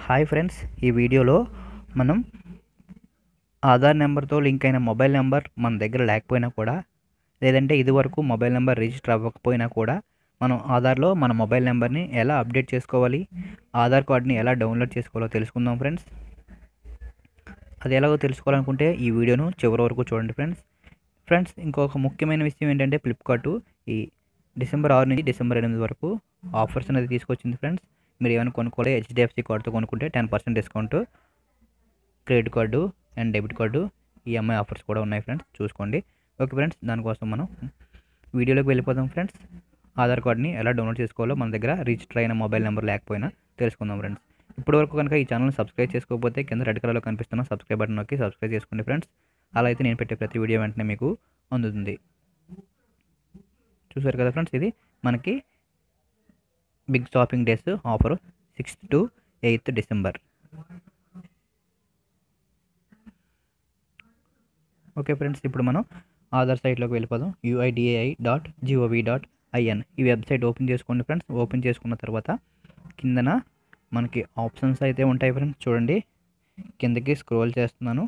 hi friends ఈ వీడియోలో మనం ఆధార్ నెంబర్తో లింక్ అయిన మొబైల్ నెంబర్ మన దగ్గర లేకపోయినా కూడా లేదంటే ఇదివరకు మొబైల్ నెంబర్ రిజిస్టర్ అవ్వకపోయినా కూడా మనం ఆధార్లో మన మొబైల్ నెంబర్ని ఎలా అప్డేట్ చేసుకోవాలి ఆధార్ కార్డ్ని ఎలా డౌన్లోడ్ చేసుకోవాలో తెలుసుకుందాం ఫ్రెండ్స్ అది ఎలాగో తెలుసుకోవాలనుకుంటే ఈ వీడియోను చివరి వరకు చూడండి ఫ్రెండ్స్ ఫ్రెండ్స్ ఇంకొక ముఖ్యమైన విషయం ఏంటంటే ఫ్లిప్కార్ట్ ఈ డిసెంబర్ ఆరు నుంచి డిసెంబర్ ఎనిమిది వరకు ఆఫర్స్ అనేది తీసుకొచ్చింది ఫ్రెండ్స్ మీరు ఏమైనా కొనుక్కోవాలి హెచ్డిఎఫ్సి కార్డుతో కొనుక్కుంటే ten percent discount credit card and debit card EMI offers కూడా ఉన్నాయి ఫ్రెండ్స్ చూసుకోండి ఓకే ఫ్రెండ్స్ దానికోసం మనం వీడియోలోకి వెళ్ళిపోదాం ఫ్రెండ్స్ ఆధార్ కార్డ్ని ఎలా డౌన్లోడ్ చేసుకోవాలో మన దగ్గర రిజిస్టర్ అయిన మొబైల్ నెంబర్ లేకపోయినా తెలుసుకుందాం ఫ్రెండ్స్ ఇప్పటివరకు కనుక ఈ ఛానల్ని సబ్స్క్రైబ్ చేసుకోకపోతే కింద రెడ్ కలర్లో కనిపిస్తున్న సబ్స్క్రైబ్ బటన్ నొక్కి సబ్స్క్రైబ్ చేసుకోండి ఫ్రెండ్స్ అలా అయితే నేను పెట్టే ప్రతి వీడియో వెంటనే మీకు అందుతుంది చూసారు కదా ఫ్రెండ్స్ ఇది మనకి big shopping days offer sixth to eighth December okay friends ఇప్పుడు మనం ఆధార్ సైట్లోకి వెళ్ళిపోదాం UIDAI dot gov dot in ఈ వెబ్సైట్ ఓపెన్ చేసుకోండి ఫ్రెండ్స్ ఓపెన్ చేసుకున్న తర్వాత కిందన మనకి ఆప్షన్స్ అయితే ఉంటాయి ఫ్రెండ్స్ చూడండి కిందకి స్క్రోల్ చేస్తున్నాను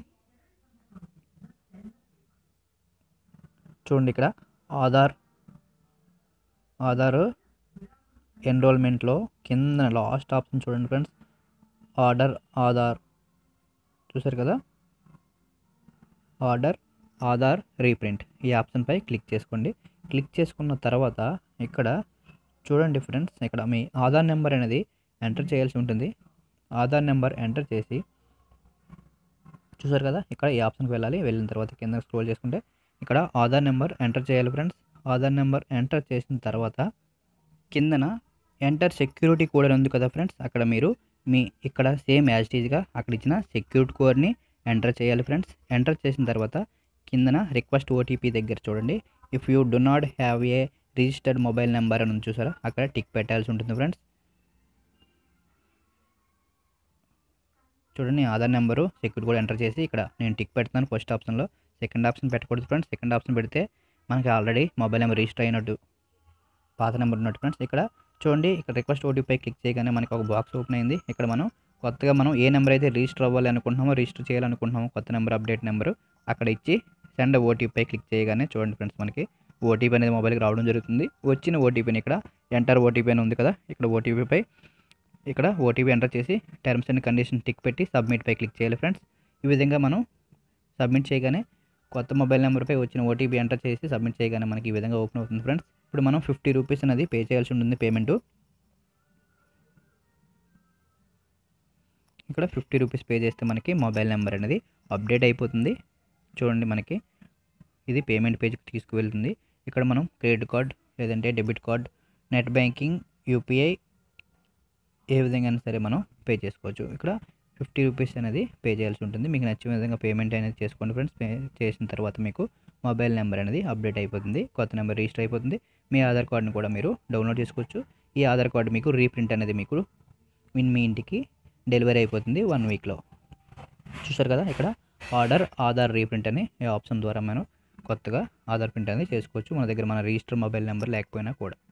చూడండి ఇక్కడ ఆధార్ ఆధార్ ఎన్రోల్మెంట్లో కింద లాస్ట్ ఆప్షన్ చూడండి ఫ్రెండ్స్ ఆర్డర్ ఆధార్ చూసారు కదా ఆర్డర్ ఆధార్ రీప్రింట్ ఈ ఆప్షన్పై క్లిక్ చేసుకోండి క్లిక్ చేసుకున్న తర్వాత ఇక్కడ చూడండి ఫ్రెండ్స్ ఇక్కడ మీ ఆధార్ నెంబర్ అనేది ఎంటర్ చేయాల్సి ఉంటుంది ఆధార్ నెంబర్ ఎంటర్ చేసి చూసారు కదా ఇక్కడ ఈ ఆప్షన్కి వెళ్ళాలి వెళ్ళిన తర్వాత కింద స్క్రోల్ చేసుకుంటే ఇక్కడ ఆధార్ నెంబర్ ఎంటర్ చేయాలి ఫ్రెండ్స్ ఆధార్ నెంబర్ ఎంటర్ చేసిన తర్వాత కిందన ఎంటర్ సెక్యూరిటీ కోడ్ అని ఉంది కదా ఫ్రెండ్స్ అక్కడ మీరు మీ ఇక్కడ సేమ్ యాజ్ టీజ్గా అక్కడ ఇచ్చిన సెక్యూరిటీ కోడ్ని ఎంటర్ చేయాలి ఫ్రెండ్స్ ఎంటర్ చేసిన తర్వాత కిందన రిక్వెస్ట్ ఓటీపీ దగ్గర చూడండి if you do not have a registered mobile number అని ఉంది చూసారా అక్కడ టిక్ పెట్టాల్సి ఉంటుంది ఫ్రెండ్స్ చూడండి Aadhaar number security code enter చేసి ఇక్కడ నేను టిక్ పెడతాను ఫస్ట్ ఆప్షన్లో సెకండ్ ఆప్షన్ పెట్టకూడదు ఫ్రెండ్స్ సెకండ్ ఆప్షన్ పెడితే మనకి ఆల్రెడీ మొబైల్ నెంబర్ రిజిస్టర్ అయినట్టు పాత నెంబర్ ఉన్నట్టు ఫ్రెండ్స్ ఇక్కడ చూడండి ఇక్కడ రిక్వెస్ట్ ఓటీపీ క్లిక్ చేయగానే మనకి ఒక బాక్స్ ఓపెన్ అయింది ఇక్కడ మనం కొత్తగా మనం ఏ నెంబర్ అయితే రిజిస్టర్ అవ్వాలి అనుకుంటున్నామో రిజిస్టర్ చేయాలనుకుంటున్నామో కొత్త నెంబర్ అప్డేట్ నెంబరు అక్కడ ఇచ్చి సెండ్ ఓటీపీ క్లిక్ చేయగానే చూడండి ఫ్రెండ్స్ మనకి ఓటీపీ అనేది మొబైల్కి రావడం జరుగుతుంది వచ్చిన ఓటీపీని ఇక్కడ ఎంటర్ ఓటీపీ అని ఉంది కదా ఇక్కడ ఓటీపీపై ఇక్కడ ఓటీపీ ఎంటర్ చేసి టర్మ్స్ అండ్ కండిషన్ టిక్ పెట్టి సబ్మిట్ పై క్లిక్ చేయాలి ఫ్రెండ్స్ ఈ విధంగా మనం సబ్మిట్ చేయగానే కొత్త మొబైల్ నెంబర్పై వచ్చిన ఓటీపీ ఎంటర్ చేసి సబ్మిట్ చేయగానే మనకి ఈ విధంగా ఓపెన్ అవుతుంది ఫ్రెండ్స్ ఇప్పుడు మనం ఫిఫ్టీ రూపీస్ అనేది పే చేయాల్సి ఉంటుంది పేమెంట్ ఇక్కడ ఫిఫ్టీ రూపీస్ పే చేస్తే మనకి మొబైల్ నెంబర్ అనేది అప్డేట్ అయిపోతుంది చూడండి మనకి ఇది పేమెంట్ పేజ్కి తీసుకువెళ్తుంది ఇక్కడ మనం క్రెడిట్ కార్డ్ లేదంటే debit card net banking UPI ఏ విధంగా సరే మనం పే చేసుకోవచ్చు ఇక్కడ ఫిఫ్టీ రూపీస్ అనేది పే చేయాల్సి ఉంటుంది మీకు నచ్చిన విధంగా పేమెంట్ అనేది చేసుకోండి ఫ్రెండ్స్ పే చేసిన తర్వాత మీకు మొబైల్ నెంబర్ అనేది అప్డేట్ అయిపోతుంది కొత్త నెంబర్ రిజిస్టర్ అయిపోతుంది మీ ఆధార్ కార్డుని కూడా మీరు డౌన్లోడ్ చేసుకోవచ్చు ఈ ఆధార్ కార్డు మీకు రీప్రింట్ అనేది మీకు మీ ఇంటికి డెలివరీ అయిపోతుంది వన్ వీక్లో చూసారు కదా ఇక్కడ ఆర్డర్ ఆధార్ రీప్రింట్ అనే ఈ ఆప్షన్ ద్వారా మనం కొత్తగా ఆధార్ ప్రింట్ అనేది చేసుకోవచ్చు మన దగ్గర మన రిజిస్టర్ మొబైల్ నెంబర్ లేకపోయినా కూడా